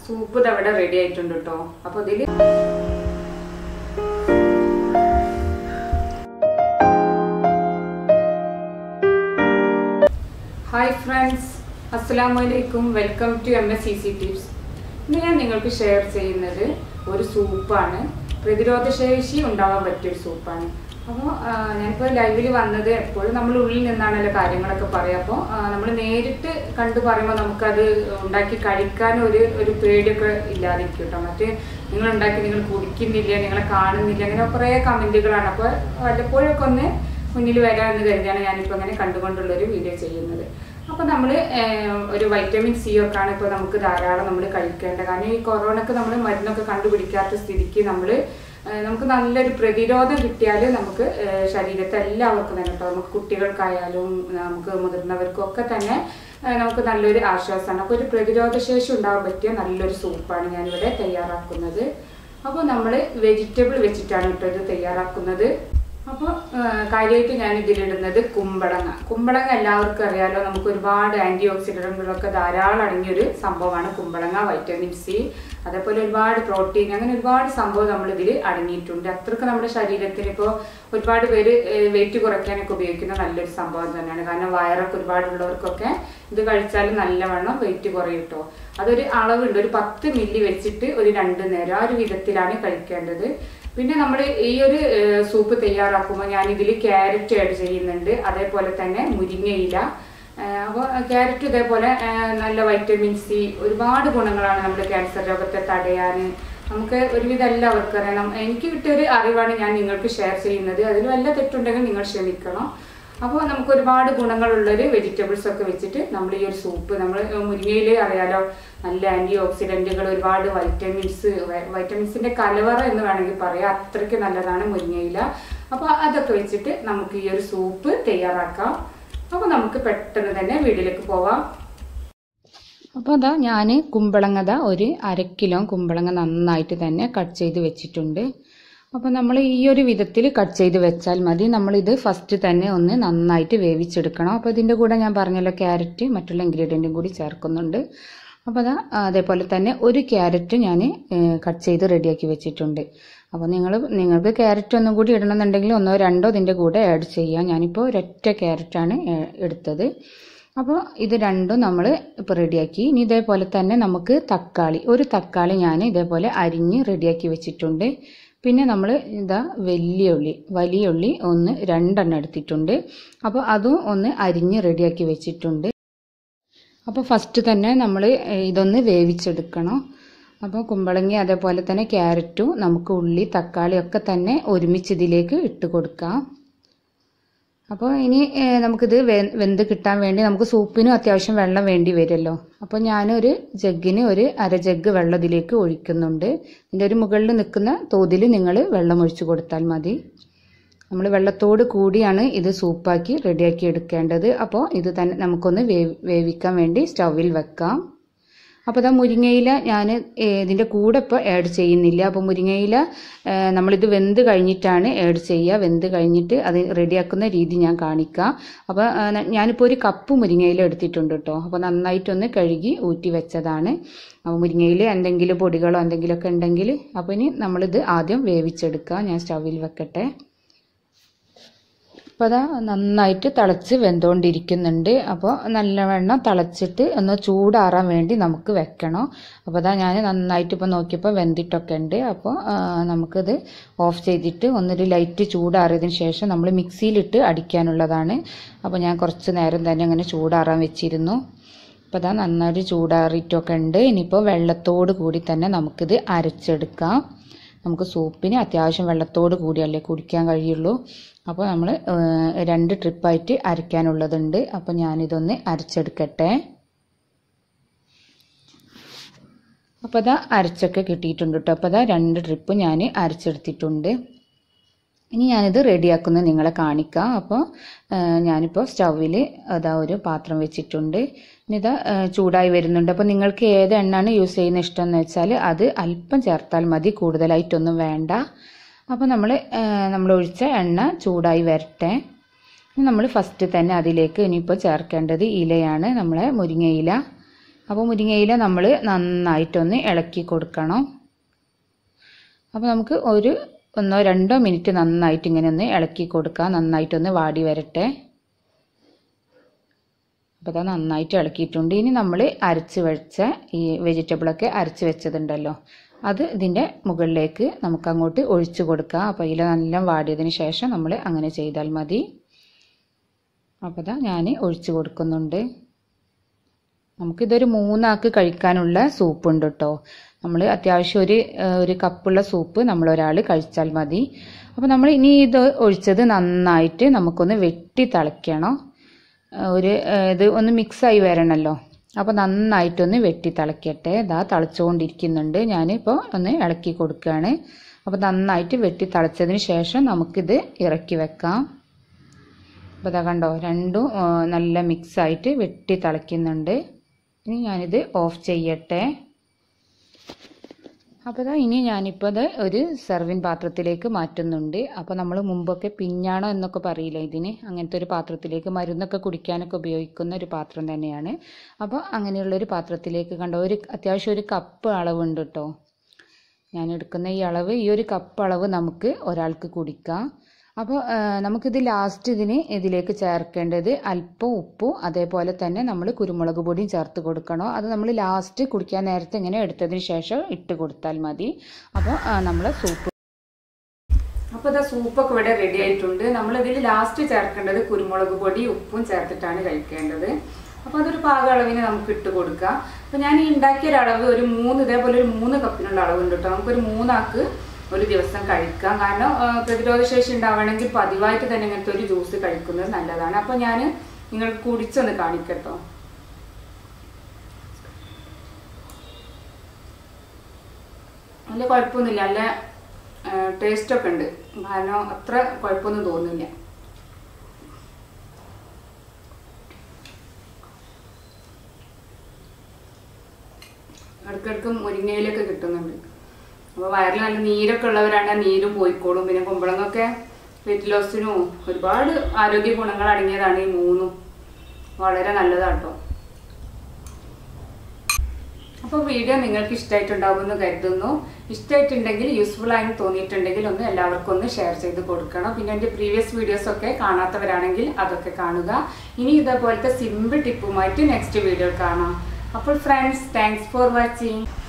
soup ഇത് അവിടെ ready ആയിട്ടുണ്ട് കേട്ടോ അപ്പൊ ഇതില് ഹായ് ഫ്രണ്ട്സ് അസ്സലാമു അലൈക്കും welcome to M S C C tips ഇന്ന് ഞാൻ നിങ്ങൾക്ക് ഷെയർ ചെയ്യുന്നത് ഒരു സൂപ്പാണ് പ്രതിരോധ ശേഷി ഉണ്ടാവാൻ പറ്റിയൊരു സൂപ്പാണ് അപ്പോൾ ഞാനിപ്പോൾ ലൈവിൽ വന്നത് എപ്പോഴും നമ്മൾ ഉള്ളിൽ നിന്നാണല്ലോ കാര്യങ്ങളൊക്കെ പറയുക അപ്പോൾ നമ്മൾ നേരിട്ട് കണ്ടു പറയുമ്പോൾ നമുക്കത് ഉണ്ടാക്കി കഴിക്കാൻ ഒരു ഒരു പേടിയൊക്കെ ഇല്ലാതിരിക്കും കേട്ടോ മറ്റ് നിങ്ങൾ ഉണ്ടാക്കി നിങ്ങൾ കുടിക്കുന്നില്ല നിങ്ങളെ കാണുന്നില്ല അങ്ങനെ കുറേ കമൻറ്റുകളാണ് അപ്പോൾ വല്ലപ്പോഴൊക്കെ ഒന്ന് മുന്നിൽ വരാമെന്ന് കരുതിയാണ് ഞാനിപ്പോൾ അങ്ങനെ കണ്ടുകൊണ്ടുള്ള ഒരു വീഡിയോ ചെയ്യുന്നത് അപ്പോൾ നമ്മൾ ഒരു വൈറ്റമിൻ സി ഒക്കെ ആണ് ഇപ്പോൾ നമുക്ക് ധാരാളം നമ്മൾ കഴിക്കേണ്ടത് കാരണം ഈ കൊറോണക്ക് നമ്മൾ മരുന്നൊക്കെ കണ്ടുപിടിക്കാത്ത സ്ഥിതിക്ക് നമ്മൾ നമുക്ക് നല്ലൊരു പ്രതിരോധം കിട്ടിയാൽ നമുക്ക് ഏഹ് ശരീരത്തെ എല്ലാവർക്കും തന്നെ കേട്ടോ നമുക്ക് കുട്ടികൾക്കായാലും നമുക്ക് മുതിർന്നവർക്കും ഒക്കെ തന്നെ ഏഹ് നമുക്ക് നല്ലൊരു ആശ്വാസമാണ് അപ്പോൾ ഒരു പ്രതിരോധ ശേഷി ഉണ്ടാകാൻ പറ്റിയ നല്ലൊരു സൂപ്പാണ് ഞാനിവിടെ തയ്യാറാക്കുന്നത് അപ്പോൾ നമ്മൾ വെജിറ്റബിൾ വെച്ചിട്ടാണ് കേട്ടോ ഇത് തയ്യാറാക്കുന്നത് അപ്പോൾ കാര്യമായിട്ട് ഞാൻ ഇതിലിടുന്നത് കുമ്പളങ്ങ കുമ്പളങ്ങ എല്ലാവർക്കും അറിയാലോ നമുക്ക് ഒരുപാട് ആൻറ്റി ഓക്സിഡൻറ്റുകളൊക്കെ ധാരാളം അടങ്ങിയൊരു സംഭവമാണ് കുമ്പളങ്ങ വൈറ്റമിൻ സി അതേപോലെ ഒരുപാട് പ്രോട്ടീൻ അങ്ങനെ ഒരുപാട് സംഭവം നമ്മൾ ഇതിൽ അടങ്ങിയിട്ടുണ്ട് അത്രയ്ക്ക് നമ്മുടെ ശരീരത്തിന് ഇപ്പോൾ ഒരുപാട് പേര് വെയിറ്റ് കുറയ്ക്കാനൊക്കെ ഉപയോഗിക്കുന്ന നല്ലൊരു സംഭവം തന്നെയാണ് കാരണം വയറൊക്കെ ഒരുപാടുള്ളവർക്കൊക്കെ ഇത് കഴിച്ചാൽ നല്ലവണ്ണം വെയിറ്റ് കുറയും കേട്ടോ അതൊരു അളവുണ്ട് ഒരു പത്ത് മില്ലി വെച്ചിട്ട് ഒരു രണ്ട് നേരം ആ ഒരു വിധത്തിലാണ് കഴിക്കേണ്ടത് പിന്നെ നമ്മൾ ഈ ഒരു ഏഹ്, സൂപ്പ് തയ്യാറാക്കുമ്പോൾ ഞാൻ ഇതിൽ ക്യാരറ്റ് ആഡ് ചെയ്യുന്നുണ്ട് അതേപോലെ തന്നെ മുരിങ്ങയില അപ്പോൾ ക്യാരറ്റ് ഇതേപോലെ ഏഹ്, നല്ല വൈറ്റമിൻ സി ഒരുപാട് ഗുണങ്ങളാണ് നമ്മുടെ ക്യാൻസർ രോഗത്തെ തടയാൻ നമുക്ക് ഒരുവിധം എല്ലാവർക്കും അറിയാം നം- എനിക്ക് കിട്ടിയൊരു അറിവാണ് ഞാൻ നിങ്ങൾക്ക് ഷെയർ ചെയ്യുന്നത് അതിൽ വല്ല തെറ്റുണ്ടെങ്കിൽ നിങ്ങൾ ക്ഷമിക്കണം അപ്പോൾ നമുക്ക് ഒരുപാട് ഗുണങ്ങളുള്ളൊരു വെജിറ്റബിൾസ് ഒക്കെ വെച്ചിട്ട് നമ്മൾ ഈ ഒരു സൂപ്പ് നമ്മൾ മുരിങ്ങയിൽ അറിയാലോ നല്ല ആൻറ്റി ഓക്സിഡൻറ്റുകൾ ഒരുപാട് വൈറ്റമിൻസ് വൈറ്റമിൻസിൻ്റെ കലവറ എന്ന് വേണമെങ്കിൽ പറയാം അത്രയ്ക്ക് നല്ലതാണ് മുരിങ്ങയില അപ്പോൾ അതൊക്കെ വെച്ചിട്ട് നമുക്ക് ഈ ഒരു സൂപ്പ് തയ്യാറാക്കാം അപ്പോൾ നമുക്ക് പെട്ടെന്ന് തന്നെ വീട്ടിലേക്ക് പോവാം അപ്പോൾ അതാ ഞാൻ കുമ്പളങ്ങ ദാ ഒരു അര കിലോ കുമ്പളങ്ങ നന്നായിട്ട് തന്നെ കട്ട് ചെയ്ത് വെച്ചിട്ടുണ്ട് അപ്പോൾ നമ്മൾ ഈ ഒരു വിധത്തിൽ കട്ട് ചെയ്ത് വെച്ചാൽ മതി നമ്മളിത് ഫസ്റ്റ് തന്നെ ഒന്ന് നന്നായിട്ട് വേവിച്ചെടുക്കണം അപ്പോൾ ഇതിൻ്റെ കൂടെ ഞാൻ പറഞ്ഞല്ലോ ക്യാരറ്റ് മറ്റുള്ള ഇൻഗ്രീഡിയൻറ്റും കൂടി ചേർക്കുന്നുണ്ട് അപ്പോൾ അതാ അതേപോലെ തന്നെ ഒരു ക്യാരറ്റ് ഞാൻ കട്ട് ചെയ്ത് റെഡിയാക്കി വെച്ചിട്ടുണ്ട് അപ്പോൾ നിങ്ങൾ നിങ്ങൾക്ക് ക്യാരറ്റ് ഒന്നും കൂടി ഇടണമെന്നുണ്ടെങ്കിൽ ഒന്നോ രണ്ടോ ഇതിൻ്റെ കൂടെ ആഡ് ചെയ്യാം ഞാനിപ്പോൾ ഒരൊറ്റ ക്യാരറ്റാണ് ഏഹ്, എടുത്തത് അപ്പോൾ ഇത് രണ്ടും നമ്മൾ ഇപ്പോൾ റെഡിയാക്കി ഇനി ഇതേപോലെ തന്നെ നമുക്ക് തക്കാളി ഒരു തക്കാളി ഞാൻ ഇതേപോലെ അരിഞ്ഞ് റെഡിയാക്കി വെച്ചിട്ടുണ്ട് പിന്നെ നമ്മൾ ഇതാ വലിയ ഉള്ളി വലിയ ഉള്ളി ഒന്ന് രണ്ടെണ്ണം എടുത്തിട്ടുണ്ട് അപ്പോൾ അതും ഒന്ന് അരിഞ്ഞ് റെഡിയാക്കി വെച്ചിട്ടുണ്ട് അപ്പോൾ ഫസ്റ്റ് തന്നെ നമ്മൾ ഇതൊന്ന് വേവിച്ചെടുക്കണം അപ്പോൾ കുമ്പളങ്ങി അതേപോലെ തന്നെ ക്യാരറ്റും നമുക്ക് ഉള്ളി തക്കാളി ഒക്കെ തന്നെ ഒരുമിച്ച് ഇതിലേക്ക് ഇട്ട് കൊടുക്കാം അപ്പോൾ ഇനി ഏഹ്, നമുക്കിത് വെ- വെന്ത് കിട്ടാൻ വേണ്ടി നമുക്ക് സൂപ്പിനും അത്യാവശ്യം വെള്ളം വേണ്ടി വരുമല്ലോ അപ്പോൾ ഞാനൊരു ജഗ്ഗിന് ഒരു അര ജഗ്ഗ് വെള്ളം ഇതിലേക്ക് ഒഴിക്കുന്നുണ്ട് ഇതിൻ്റെ ഒരു മുകളിൽ നിൽക്കുന്ന തോതിൽ നിങ്ങൾ വെള്ളം ഒഴിച്ചു കൊടുത്താൽ മതി നമ്മൾ വെള്ളത്തോട് കൂടിയാണ് ഇത് സൂപ്പാക്കി റെഡിയാക്കി എടുക്കേണ്ടത് അപ്പോൾ ഇത് തന്നെ നമുക്കൊന്ന് വേവ് വേവിക്കാൻ വേണ്ടി സ്റ്റൗവിൽ വെക്കാം അപ്പോൾ ഇതാ മുരിങ്ങയില ഞാൻ ഇതിൻ്റെ കൂടെ ഇപ്പോൾ ആഡ് ചെയ്യുന്നില്ല അപ്പോൾ മുരിങ്ങയില ഏഹ്, നമ്മളിത് വെന്ത് കഴിഞ്ഞിട്ടാണ് ആഡ് ചെയ്യുക വെന്ത് കഴിഞ്ഞിട്ട് അത് റെഡിയാക്കുന്ന രീതി ഞാൻ കാണിക്കാം അപ്പോൾ ഏഹ്, ന- ഞാനിപ്പോൾ ഒരു കപ്പ് മുരിങ്ങയില എടുത്തിട്ടുണ്ട് കേട്ടോ അപ്പോൾ നന്നായിട്ടൊന്ന് കഴുകി ഊറ്റി വെച്ചതാണ് അപ്പോൾ മുരിങ്ങയിൽ എന്തെങ്കിലും പൊടികളോ എന്തെങ്കിലുമൊക്കെ ഉണ്ടെങ്കിൽ അപ്പോൾ ഇനി നമ്മളിത് ആദ്യം വേവിച്ചെടുക്കുക ഞാൻ സ്റ്റൗവിൽ വെക്കട്ടെ അപ്പോൾ അതാ നന്നായിട്ട് തിളച്ച് വെന്തുകൊണ്ടിരിക്കുന്നുണ്ട് അപ്പോൾ നല്ലവണ്ണം തിളച്ചിട്ട് ഒന്ന് ചൂടാറാൻ വേണ്ടി നമുക്ക് വെക്കണം അപ്പോൾ അതാ ഞാൻ നന്നായിട്ട് ഇപ്പോൾ നോക്കിയപ്പോൾ വെന്തിട്ടൊക്കെ ഉണ്ട് അപ്പോൾ ആ, നമുക്കിത് ഓഫ് ചെയ്തിട്ട് ഒന്നൊരു ലൈറ്റ് ചൂടാറിയതിന് ശേഷം നമ്മൾ മിക്സിയിലിട്ട് അടിക്കാനുള്ളതാണ് അപ്പോൾ ഞാൻ കുറച്ച് നേരം തന്നെ അങ്ങനെ ചൂടാറാൻ വെച്ചിരുന്നു അപ്പോൾ അതാ നന്നായിട്ട് ചൂടാറിയിട്ടൊക്കെ ഉണ്ട് ഇനിയിപ്പോൾ വെള്ളത്തോട് കൂടി തന്നെ നമുക്കിത് അരച്ചെടുക്കാം നമുക്ക് സൂപ്പിന് അത്യാവശ്യം വെള്ളത്തോട് കൂടിയല്ലേ കുടിക്കാൻ കഴിയുള്ളൂ അപ്പോൾ നമ്മൾ രണ്ട് ട്രിപ്പായിട്ട് അരയ്ക്കാനുള്ളതുണ്ട് അപ്പോൾ ഞാനിതൊന്ന് അരച്ചെടുക്കട്ടെ അപ്പോൾ അതാ അരച്ചൊക്കെ കിട്ടിയിട്ടുണ്ട് കേട്ടോ അപ്പോൾ അതാ രണ്ട് ട്രിപ്പ് ഞാൻ അരച്ചെടുത്തിട്ടുണ്ട് ഇനി ഞാനിത് റെഡിയാക്കുന്നത് നിങ്ങളെ കാണിക്കാം അപ്പോൾ ആ, ഞാനിപ്പോൾ സ്റ്റൗവിൽ അതാ ഒരു പാത്രം വെച്ചിട്ടുണ്ട് ഇനി ഇതാ ആ, ചൂടായി വരുന്നുണ്ട് അപ്പോൾ നിങ്ങൾക്ക് ഏത് എണ്ണയാണ് യൂസ് ചെയ്യുന്ന ഇഷ്ടം എന്ന് വെച്ചാൽ അത് അല്പം ചേർത്താൽ മതി കൂടുതലായിട്ടൊന്നും വേണ്ട അപ്പോൾ നമ്മൾ നമ്മൾ ഒഴിച്ച എണ്ണ ചൂടായി വരട്ടെ ഇനി നമ്മൾ ഫസ്റ്റ് തന്നെ അതിലേക്ക് ഇനിയിപ്പോൾ ചേർക്കേണ്ടത് ഇലയാണ് നമ്മളെ മുരിങ്ങയില അപ്പോൾ മുരിങ്ങയില നമ്മൾ നന്നായിട്ടൊന്ന് ഇളക്കി കൊടുക്കണം അപ്പോൾ നമുക്ക് ഒരു ഒന്നോ രണ്ടോ മിനിറ്റ് നന്നായിട്ട് ഇങ്ങനെ ഒന്ന് ഇളക്കി കൊടുക്കാം നന്നായിട്ടൊന്ന് വാടി വരട്ടെ അപ്പോൾ അത് നന്നായിട്ട് ഇളക്കിയിട്ടുണ്ട് ഇനി നമ്മൾ അരച്ച് വെച്ച ഈ വെജിറ്റബിളൊക്കെ അരച്ച് വെച്ചതുണ്ടല്ലോ അത് ഇതിൻ്റെ മുകളിലേക്ക് നമുക്ക് അങ്ങോട്ട് ഒഴിച്ചു കൊടുക്കാം അപ്പോൾ ഇതിൽ നല്ല വാടിയതിന് ശേഷം നമ്മൾ അങ്ങനെ ചെയ്താൽ മതി അപ്പോൾ ഇതാ ഞാൻ ഒഴിച്ചു കൊടുക്കുന്നുണ്ട് നമുക്കിതൊരു മൂന്നാക്ക് കഴിക്കാനുള്ള സൂപ്പ് ഉണ്ട് കേട്ടോ നമ്മൾ അത്യാവശ്യം ഒരു ഒരു കപ്പുള്ള സൂപ്പ് നമ്മൾ ഒരാൾ കഴിച്ചാൽ മതി അപ്പോൾ നമ്മൾ ഇനി ഇത് ഒഴിച്ചത് നന്നായിട്ട് നമുക്കൊന്ന് വെട്ടി തിളയ്ക്കണം ഒരു ഇത് ഒന്ന് മിക്സായി വരണമല്ലോ അപ്പോൾ നന്നായിട്ടൊന്ന് വെട്ടി തിളയ്ക്കട്ടെ ഇതാ തിളച്ചുകൊണ്ടിരിക്കുന്നുണ്ട് ഞാനിപ്പോൾ ഒന്ന് ഇളക്കി കൊടുക്കുകയാണ് അപ്പോൾ നന്നായിട്ട് വെട്ടി തിളച്ചതിന് ശേഷം നമുക്കിത് ഇറക്കി വെക്കാം അപ്പോൾ ഇതാ കണ്ടോ രണ്ടും നല്ല മിക്സായിട്ട് വെട്ടി തിളയ്ക്കുന്നുണ്ട് ഇനി ഞാനിത് ഓഫ് ചെയ്യട്ടെ അപ്പോൾ ഇതാ ഇനി ഞാനിപ്പോൾ അത് ഒരു സെർവിൻ പാത്രത്തിലേക്ക് മാറ്റുന്നുണ്ട് അപ്പോൾ നമ്മൾ മുമ്പൊക്കെ പിഞ്ഞാണോ എന്നൊക്കെ പറയില്ല ഇതിന് അങ്ങനത്തെ ഒരു പാത്രത്തിലേക്ക് മരുന്നൊക്കെ കുടിക്കാനൊക്കെ ഉപയോഗിക്കുന്ന ഒരു പാത്രം തന്നെയാണ് അപ്പോൾ അങ്ങനെയുള്ള ഒരു പാത്രത്തിലേക്ക് കണ്ടോ ഒരു അത്യാവശ്യം ഒരു കപ്പ് അളവുണ്ട് കേട്ടോ ഞാൻ എടുക്കുന്ന ഈ അളവ് ഈ ഒരു കപ്പ് അളവ് നമുക്ക് ഒരാൾക്ക് കുടിക്കാം അപ്പോൾ നമുക്കിത് ലാസ്റ്റ് ഇതിന് ഇതിലേക്ക് ചേർക്കേണ്ടത് അല്പം ഉപ്പും അതേപോലെ തന്നെ നമ്മൾ കുരുമുളക് പൊടിയും ചേർത്ത് കൊടുക്കണം അത് നമ്മൾ ലാസ്റ്റ് കുടിക്കാൻ നേരത്തെ ഇങ്ങനെ എടുത്തതിന് ശേഷം ഇട്ട് കൊടുത്താൽ മതി അപ്പോൾ നമ്മൾ സൂപ്പ് അപ്പോൾ ഇതാ സൂപ്പൊക്കെ ഇവിടെ റെഡി ആയിട്ടുണ്ട് നമ്മളിതിൽ ലാസ്റ്റ് ചേർക്കേണ്ടത് കുരുമുളക് പൊടി ഉപ്പും ചേർത്തിട്ടാണ് കഴിക്കേണ്ടത് അപ്പോൾ അതൊരു പാക അളവിന് നമുക്ക് ഇട്ട് കൊടുക്കാം അപ്പോൾ ഞാൻ ഈ ഉണ്ടാക്കിയ ഒരു അളവ് ഒരു മൂന്ന് ഇതേപോലെ ഒരു മൂന്ന് കപ്പിനുള്ള അളവുണ്ട് കേട്ടോ നമുക്കൊരു മൂന്നാക്ക് ഒരു ദിവസം കഴിക്കാം കാരണം പ്രതിരോധശേഷി ഉണ്ടാവണമെങ്കിൽ പതിവായിട്ട് തന്നെ ഇങ്ങനത്തെ ഒരു ജ്യൂസ് കഴിക്കുന്നത് നല്ലതാണ് അപ്പോൾ ഞാൻ നിങ്ങൾക്ക് കുടിച്ചൊന്ന് കാണിക്കട്ടോ നല്ല കുഴപ്പമൊന്നുമില്ല നല്ല ടേസ്റ്റൊക്കെ ഉണ്ട് കാരണം അത്ര കുഴപ്പമൊന്നും തോന്നുന്നില്ല ഇടയ്ക്കിടയ്ക്ക് മുരിങ്ങയിലൊക്കെ കിട്ടുന്നുണ്ട് അപ്പോൾ വയറിൽ നല്ല നീരൊക്കെ ഉള്ളവരാണ് ആ നീരും പോയിക്കോളും പിന്നെ കുമ്പളങ്ങൊക്കെ വെയിറ്റ് ലോസിനും ഒരുപാട് ആരോഗ്യ ഗുണങ്ങൾ അടങ്ങിയതാണ് ഈ മൂന്നും വളരെ നല്ലതാട്ടോ അപ്പോൾ വീഡിയോ നിങ്ങൾക്ക് ഇഷ്ടമായിട്ടുണ്ടാവുമെന്ന് കരുതുന്നു ഇഷ്ടമായിട്ടുണ്ടെങ്കിൽ യൂസ്ഫുൾ ആയി തോന്നിയിട്ടുണ്ടെങ്കിൽ ഒന്ന് എല്ലാവർക്കും ഒന്ന് ഷെയർ ചെയ്ത് കൊടുക്കണം പിന്നെ എൻ്റെ പ്രീവിയസ് വീഡിയോസ് ഒക്കെ കാണാത്തവരാണെങ്കിൽ അതൊക്കെ കാണുക ഇനി ഇതേപോലത്തെ സിമ്പിൾ ടിപ്പുമായിട്ട് നെക്സ്റ്റ് വീഡിയോ കാണാം അപ്പോൾ ഫ്രണ്ട്സ് താങ്ക്സ് ഫോർ വാച്ചിങ്